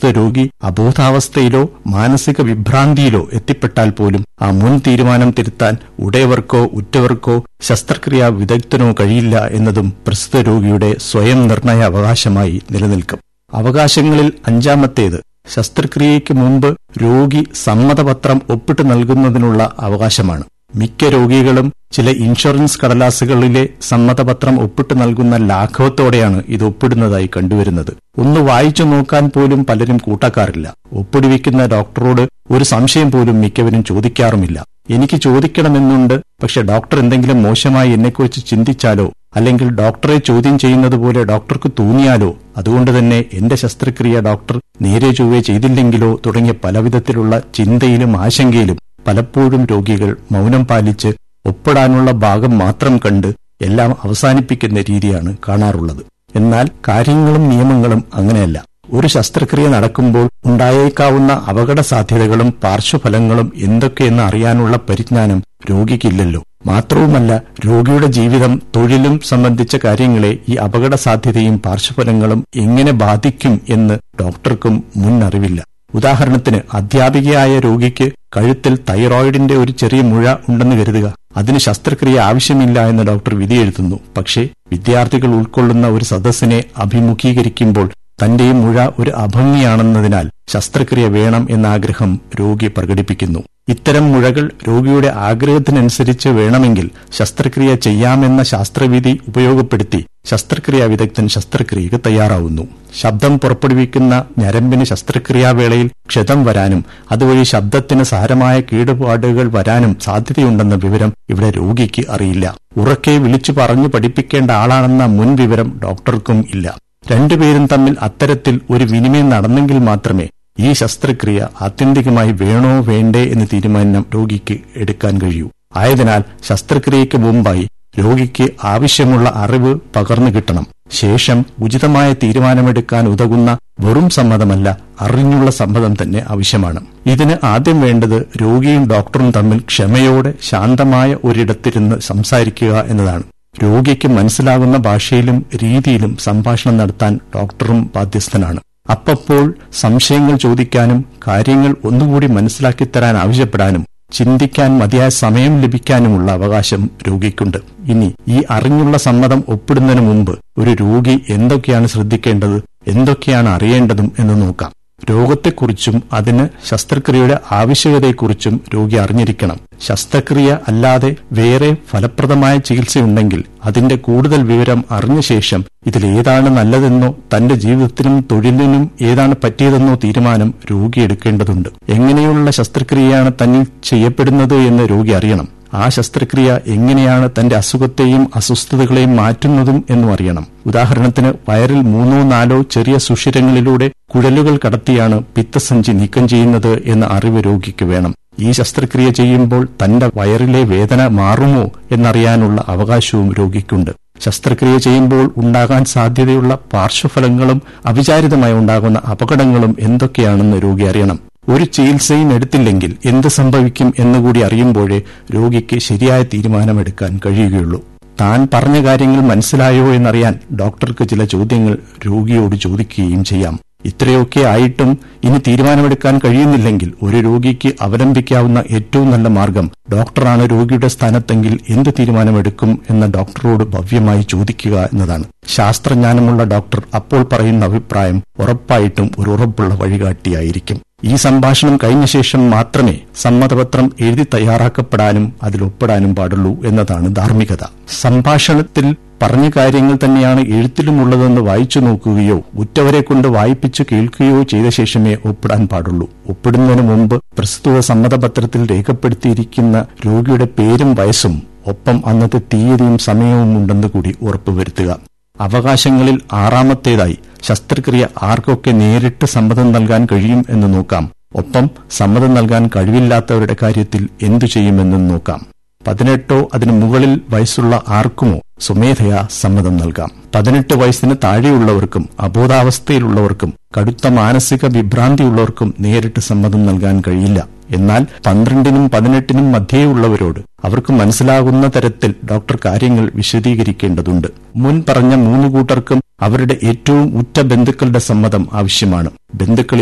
പ്രസ്തുത രോഗി അബോധാവസ്ഥയിലോ മാനസിക വിഭ്രാന്തിയിലോ എത്തിപ്പെട്ടാൽ പോലും ആ മുൻ തീരുമാനം തിരുത്താൻ ഉടയവർക്കോ ഉറ്റവർക്കോ ശസ്ത്രക്രിയാ വിദഗ്ധനോ കഴിയില്ല എന്നതും പ്രസ്തുത രോഗിയുടെ സ്വയം നിർണയ അവകാശമായി നിലനിൽക്കും അവകാശങ്ങളിൽ അഞ്ചാമത്തേത് ശസ്ത്രക്രിയയ്ക്ക് മുമ്പ് രോഗി സമ്മതപത്രം ഒപ്പിട്ട് നൽകുന്നതിനുള്ള അവകാശമാണ് മിക്ക രോഗികളും ചില ഇൻഷുറൻസ് കടലാസുകളിലെ സമ്മതപത്രം ഒപ്പിട്ട് നൽകുന്ന ലാഘവത്തോടെയാണ് ഇത് ഒപ്പിടുന്നതായി കണ്ടുവരുന്നത് ഒന്ന് വായിച്ചു നോക്കാൻ പോലും പലരും കൂട്ടക്കാറില്ല ഒപ്പിടുവിക്കുന്ന ഡോക്ടറോട് ഒരു സംശയം പോലും മിക്കവരും ചോദിക്കാറുമില്ല എനിക്ക് ചോദിക്കണമെന്നുണ്ട് പക്ഷെ ഡോക്ടർ എന്തെങ്കിലും മോശമായി എന്നെക്കുറിച്ച് ചിന്തിച്ചാലോ അല്ലെങ്കിൽ ഡോക്ടറെ ചോദ്യം ചെയ്യുന്നത് പോലെ ഡോക്ടർക്ക് തോന്നിയാലോ അതുകൊണ്ട് തന്നെ എന്റെ ശസ്ത്രക്രിയ ഡോക്ടർ നേരെ ചൊവ്വെ ചെയ്തില്ലെങ്കിലോ തുടങ്ങിയ പലവിധത്തിലുള്ള ചിന്തയിലും ആശങ്കയിലും പലപ്പോഴും രോഗികൾ മൗനം പാലിച്ച് ഒപ്പിടാനുള്ള ഭാഗം മാത്രം കണ്ട് എല്ലാം അവസാനിപ്പിക്കുന്ന രീതിയാണ് കാണാറുള്ളത് എന്നാൽ കാര്യങ്ങളും നിയമങ്ങളും അങ്ങനെയല്ല ഒരു ശസ്ത്രക്രിയ നടക്കുമ്പോൾ ഉണ്ടായേക്കാവുന്ന അപകട സാധ്യതകളും പാർശ്വഫലങ്ങളും എന്തൊക്കെയെന്ന് അറിയാനുള്ള പരിജ്ഞാനം രോഗിക്കില്ലല്ലോ മാത്രവുമല്ല രോഗിയുടെ ജീവിതം തൊഴിലും സംബന്ധിച്ച കാര്യങ്ങളെ ഈ അപകട സാധ്യതയും പാർശ്വഫലങ്ങളും എങ്ങനെ ബാധിക്കും എന്ന് ഡോക്ടർക്കും മുൻ അറിവില്ല ഉദാഹരണത്തിന് അധ്യാപികയായ രോഗിക്ക് കഴുത്തിൽ തൈറോയിഡിന്റെ ഒരു ചെറിയ മുഴ ഉണ്ടെന്ന് കരുതുക അതിന് ശസ്ത്രക്രിയ ആവശ്യമില്ല എന്ന് ഡോക്ടർ വിധിയെഴുതുന്നു പക്ഷേ വിദ്യാർത്ഥികൾ ഉൾക്കൊള്ളുന്ന ഒരു സദസ്സിനെ അഭിമുഖീകരിക്കുമ്പോൾ തന്റെ ഈ മുഴ ഒരു അഭംഗിയാണെന്നതിനാൽ ശസ്ത്രക്രിയ വേണം എന്ന ആഗ്രഹം രോഗി പ്രകടിപ്പിക്കുന്നു ഇത്തരം മുഴകൾ രോഗിയുടെ ആഗ്രഹത്തിനനുസരിച്ച് വേണമെങ്കിൽ ശസ്ത്രക്രിയ ചെയ്യാമെന്ന ശാസ്ത്രവിധി ഉപയോഗപ്പെടുത്തി ശസ്ത്രക്രിയാ വിദഗ്ധൻ ശസ്ത്രക്രിയക്ക് തയ്യാറാവുന്നു ശബ്ദം പുറപ്പെടുവിക്കുന്ന ഞരമ്പിന് ശസ്ത്രക്രിയാവേളയിൽ ക്ഷതം വരാനും അതുവഴി ശബ്ദത്തിന് സാരമായ കേടുപാടുകൾ വരാനും സാധ്യതയുണ്ടെന്ന വിവരം ഇവിടെ രോഗിക്ക് അറിയില്ല ഉറക്കെ വിളിച്ചു പറഞ്ഞു പഠിപ്പിക്കേണ്ട ആളാണെന്ന മുൻ വിവരം ഡോക്ടർക്കും ഇല്ല രണ്ടുപേരും തമ്മിൽ അത്തരത്തിൽ ഒരു വിനിമയം നടന്നെങ്കിൽ മാത്രമേ ഈ ശസ്ത്രക്രിയ ആത്യന്തികമായി വേണോ വേണ്ടേ എന്ന് തീരുമാനം രോഗിക്ക് എടുക്കാൻ കഴിയൂ ആയതിനാൽ ശസ്ത്രക്രിയയ്ക്ക് മുമ്പായി രോഗിക്ക് ആവശ്യമുള്ള അറിവ് പകർന്നു കിട്ടണം ശേഷം ഉചിതമായ തീരുമാനമെടുക്കാൻ ഉതകുന്ന വെറും സമ്മതമല്ല അറിഞ്ഞുള്ള സമ്മതം തന്നെ ആവശ്യമാണ് ഇതിന് ആദ്യം വേണ്ടത് രോഗിയും ഡോക്ടറും തമ്മിൽ ക്ഷമയോടെ ശാന്തമായ ഒരിടത്തിരുന്ന് സംസാരിക്കുക എന്നതാണ് രോഗിക്ക് മനസ്സിലാകുന്ന ഭാഷയിലും രീതിയിലും സംഭാഷണം നടത്താൻ ഡോക്ടറും ബാധ്യസ്ഥനാണ് അപ്പപ്പോൾ സംശയങ്ങൾ ചോദിക്കാനും കാര്യങ്ങൾ ഒന്നുകൂടി മനസ്സിലാക്കിത്തരാൻ ആവശ്യപ്പെടാനും ചിന്തിക്കാൻ മതിയായ സമയം ലഭിക്കാനുമുള്ള അവകാശം രോഗിക്കുണ്ട് ഇനി ഈ അറിഞ്ഞുള്ള സമ്മതം ഒപ്പിടുന്നതിന് മുമ്പ് ഒരു രോഗി എന്തൊക്കെയാണ് ശ്രദ്ധിക്കേണ്ടത് എന്തൊക്കെയാണ് അറിയേണ്ടതും എന്ന് നോക്കാം രോഗത്തെക്കുറിച്ചും അതിന് ശസ്ത്രക്രിയയുടെ ആവശ്യകതയെക്കുറിച്ചും രോഗി അറിഞ്ഞിരിക്കണം ശസ്ത്രക്രിയ അല്ലാതെ വേറെ ഫലപ്രദമായ ചികിത്സയുണ്ടെങ്കിൽ അതിന്റെ കൂടുതൽ വിവരം അറിഞ്ഞ ശേഷം ഇതിലേതാണ് നല്ലതെന്നോ തന്റെ ജീവിതത്തിനും തൊഴിലിനും ഏതാണ് പറ്റിയതെന്നോ തീരുമാനം രോഗി എടുക്കേണ്ടതുണ്ട് എങ്ങനെയുള്ള ശസ്ത്രക്രിയയാണ് തന്നിൽ ചെയ്യപ്പെടുന്നത് എന്ന് രോഗി അറിയണം ആ ശസ്ത്രക്രിയ എങ്ങനെയാണ് തന്റെ അസുഖത്തെയും അസ്വസ്ഥതകളെയും മാറ്റുന്നതും എന്നും അറിയണം ഉദാഹരണത്തിന് വയറിൽ മൂന്നോ നാലോ ചെറിയ സുഷിരങ്ങളിലൂടെ കുഴലുകൾ കടത്തിയാണ് പിത്തസഞ്ചി നീക്കം ചെയ്യുന്നത് എന്ന അറിവ് രോഗിക്ക് വേണം ഈ ശസ്ത്രക്രിയ ചെയ്യുമ്പോൾ തന്റെ വയറിലെ വേദന മാറുമോ എന്നറിയാനുള്ള അവകാശവും രോഗിക്കുണ്ട് ശസ്ത്രക്രിയ ചെയ്യുമ്പോൾ ഉണ്ടാകാൻ സാധ്യതയുള്ള പാർശ്വഫലങ്ങളും അവിചാരിതമായി ഉണ്ടാകുന്ന അപകടങ്ങളും എന്തൊക്കെയാണെന്ന് രോഗി അറിയണം ഒരു ചികിത്സയും എടുത്തില്ലെങ്കിൽ എന്ത് സംഭവിക്കും എന്നുകൂടി അറിയുമ്പോഴേ രോഗിക്ക് ശരിയായ തീരുമാനമെടുക്കാൻ കഴിയുകയുള്ളൂ താൻ പറഞ്ഞ കാര്യങ്ങൾ മനസ്സിലായോ എന്നറിയാൻ ഡോക്ടർക്ക് ചില ചോദ്യങ്ങൾ രോഗിയോട് ചോദിക്കുകയും ചെയ്യാം ഇത്രയൊക്കെ ആയിട്ടും ഇനി തീരുമാനമെടുക്കാൻ കഴിയുന്നില്ലെങ്കിൽ ഒരു രോഗിക്ക് അവലംബിക്കാവുന്ന ഏറ്റവും നല്ല മാർഗം ഡോക്ടറാണ് രോഗിയുടെ സ്ഥാനത്തെങ്കിൽ എന്ത് തീരുമാനമെടുക്കും എന്ന ഡോക്ടറോട് ഭവ്യമായി ചോദിക്കുക എന്നതാണ് ശാസ്ത്രജ്ഞാനമുള്ള ഡോക്ടർ അപ്പോൾ പറയുന്ന അഭിപ്രായം ഉറപ്പായിട്ടും ഒരു ഉറപ്പുള്ള വഴികാട്ടിയായിരിക്കും ഈ സംഭാഷണം കഴിഞ്ഞ ശേഷം മാത്രമേ സമ്മതപത്രം എഴുതി തയ്യാറാക്കപ്പെടാനും അതിൽ ഒപ്പിടാനും പാടുള്ളൂ എന്നതാണ് ധാർമ്മികത സംഭാഷണത്തിൽ പറഞ്ഞ കാര്യങ്ങൾ തന്നെയാണ് എഴുത്തിലുമുള്ളതെന്ന് വായിച്ചു നോക്കുകയോ ഉറ്റവരെ കൊണ്ട് വായിപ്പിച്ചു കേൾക്കുകയോ ചെയ്ത ശേഷമേ ഒപ്പിടാൻ പാടുള്ളൂ ഒപ്പിടുന്നതിന് മുമ്പ് പ്രസ്തുത സമ്മതപത്രത്തിൽ രേഖപ്പെടുത്തിയിരിക്കുന്ന രോഗിയുടെ പേരും വയസ്സും ഒപ്പം അന്നത്തെ തീയതിയും സമയവും ഉണ്ടെന്ന് കൂടി ഉറപ്പുവരുത്തുക അവകാശങ്ങളിൽ ആറാമത്തേതായി ശസ്ത്രക്രിയ ആർക്കൊക്കെ നേരിട്ട് സമ്മതം നൽകാൻ കഴിയും എന്ന് നോക്കാം ഒപ്പം സമ്മതം നൽകാൻ കഴിവില്ലാത്തവരുടെ കാര്യത്തിൽ എന്തു ചെയ്യുമെന്നും നോക്കാം പതിനെട്ടോ അതിനു മുകളിൽ വയസ്സുള്ള ആർക്കുമോ സ്വമേധയാ സമ്മതം നൽകാം പതിനെട്ട് വയസ്സിന് താഴെയുള്ളവർക്കും അബോധാവസ്ഥയിലുള്ളവർക്കും കടുത്ത മാനസിക വിഭ്രാന്തിയുള്ളവർക്കും നേരിട്ട് സമ്മതം നൽകാൻ കഴിയില്ല എന്നാൽ പന്ത്രണ്ടിനും പതിനെട്ടിനും മധ്യേയുള്ളവരോട് അവർക്ക് മനസ്സിലാകുന്ന തരത്തിൽ ഡോക്ടർ കാര്യങ്ങൾ വിശദീകരിക്കേണ്ടതുണ്ട് മുൻ പറഞ്ഞ മൂന്ന് കൂട്ടർക്കും അവരുടെ ഏറ്റവും ഉറ്റ ബന്ധുക്കളുടെ സമ്മതം ആവശ്യമാണ് ബന്ധുക്കളിൽ